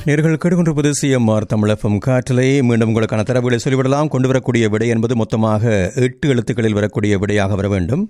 நேர்கள் கேட்டுக்கொண்டிருப்பது சிஎம்ஆர் தமிழகம் காற்றலை மீண்டும் உங்களுக்கான தரவுகளை சொல்லிவிடலாம் கொண்டு வரக்கூடிய விடை என்பது மொத்தமாக எட்டு எழுத்துக்களில் வரக்கூடிய விடையாக வர வேண்டும்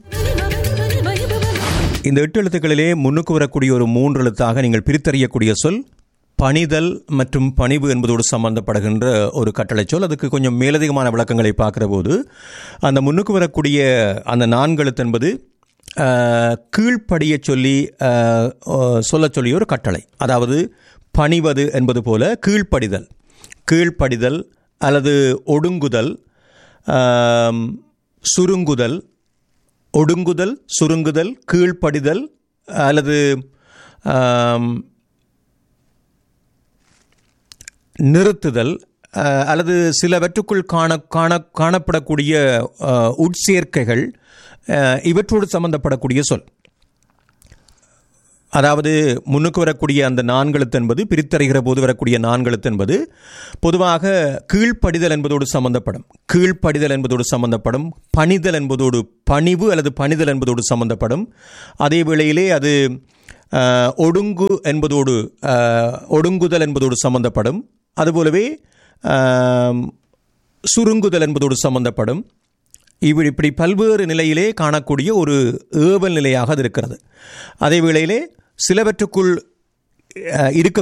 இந்த எட்டு எழுத்துக்களிலே முன்னுக்கு வரக்கூடிய ஒரு மூன்று எழுத்தாக நீங்கள் பிரித்தறியக்கூடிய சொல் பணிதல் மற்றும் பணிவு என்பதோடு சம்பந்தப்படுகின்ற ஒரு கட்டளை சொல் அதுக்கு கொஞ்சம் மேலதிகமான விளக்கங்களை பார்க்கிற போது அந்த முன்னுக்கு வரக்கூடிய அந்த நான்கு எழுத்து என்பது அஹ், கீழ்ப்படிய சொல்லி அஹ், சொல்ல சொல்லிய ஒரு கட்டளை அதாவது பணிவது என்பது போல கீழ்ப்படிதல் கீழ்ப்படிதல் அல்லது ஒடுங்குதல் ஆம், சுருங்குதல் ஒடுங்குதல் சுருங்குதல் கீழ்ப்படிதல் அல்லது ஆம், நிறுத்துதல் அஹ், அல்லது சிலவற்றுக்குள் காண காண காணப்படக்கூடிய அஹ், உட்சேர்க்கைகள் அஹ், இவற்றோடு சம்பந்தப்படக்கூடிய சொல் அதாவது முன்னுக்கு வரக்கூடிய அந்த நான்கெழுத்து என்பது பிரித்தறிகிற போது வரக்கூடிய நான்கெழுத்து என்பது பொதுவாக கீழ்ப்படிதல் என்பதோடு சம்பந்தப்படும் கீழ்ப்படிதல் என்பதோடு சம்பந்தப்படும் பணிதல் என்பதோடு பணிவு அல்லது பணிதல் என்பதோடு சம்பந்தப்படும் அதே வேளையிலே அது அஹ், ஒடுங்கு என்பதோடு அஹ், ஒடுங்குதல் என்பதோடு சம்பந்தப்படும் அதுபோலவே ஆம், சுருங்குதல் என்பதோடு சம்பந்தப்படும் இவ் இப்படி பல்வேறு நிலையிலே காணக்கூடிய ஒரு ஏவல் நிலையாக அது இருக்கிறது அதே வேளையிலே சிலவற்றுக்குள் அஹ், இருக்க